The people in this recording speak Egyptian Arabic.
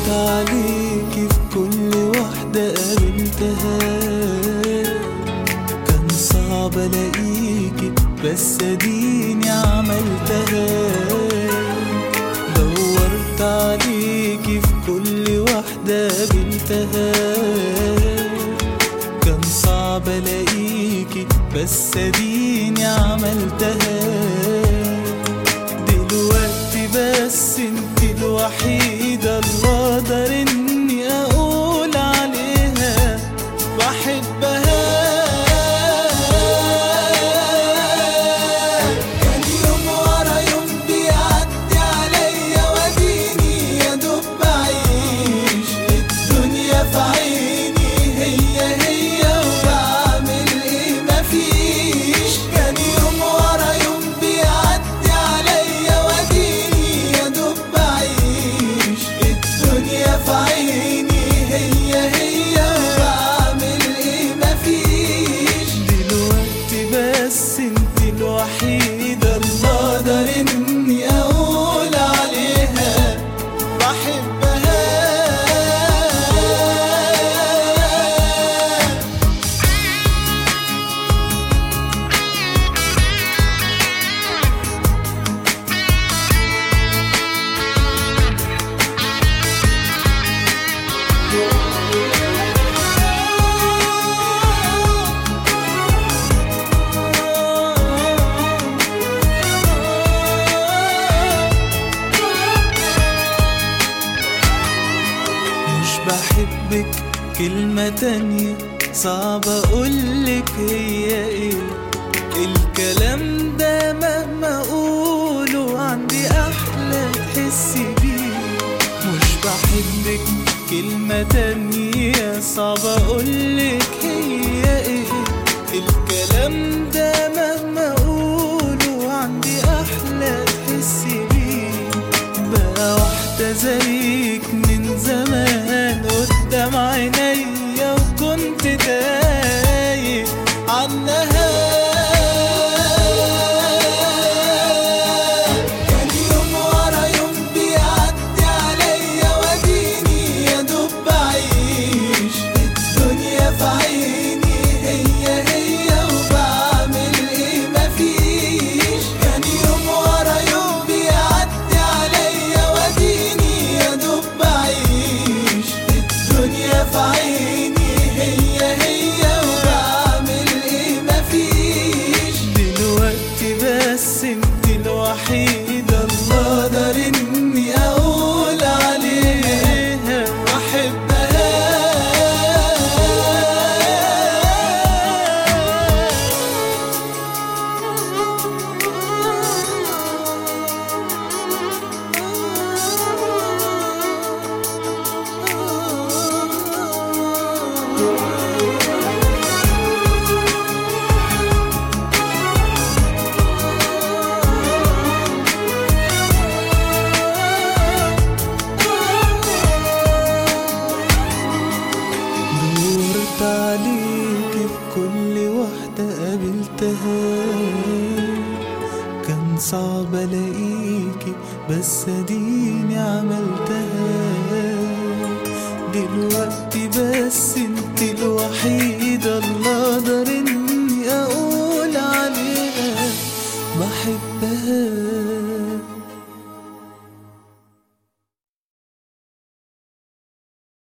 دورت عليكي في كل واحدة قابلتها كان صعب الاقيكي بس اديني عملتها دورت عليكي في كل واحدة قابلتها كان صعب الاقيكي بس اديني عملتها دلوقتي بس انت الوحيدة اللي اقدر اني اقول عليها بحبها كان يوم ورا يوم بيعدي عليا واديني يا دوب بعيش الدنيا في عيني هي هي وبعمل ايه مفيش كان يوم ورا يوم بيعدي عليا واديني يا دوب بعيش الدنيا في عيني هي هي وبعمل ايه مفيش دلوقتي بس انت الوحيدة اللي اقدر اني اقول عليها بحبها مش بحبك كلمة تانية صعب أقولك هي ايه الكلام ده مهما أقوله عندي أحلى تحسي بيه مش بحبك كلمة تانية صعب أقولك هي ايه الكلام ده مهما أقوله عندي أحلى تحسي بيه بقى واحدة زيك من زمان قدام عينيا وكنت تايه عنها كان يوم ورا يوم بيعدي عليا واديني يا دوب بعيش الدنيا في عيني هي هي وبعمل ايه مفيش كان يوم ورا يوم بيعدي عليا واديني يا دوب بعيش الدنيا في عيني هي هي وبعمل ايه مفيش دلوقتي بس انت الوحيدة اللي اقدر اني اقول عليها بحبها دورت عليك في كل واحدة قابلتها كان صعب الاقيكي بس اديني عملتها دلوقتي بس انت الوحيدة اللي اقدر اني اقول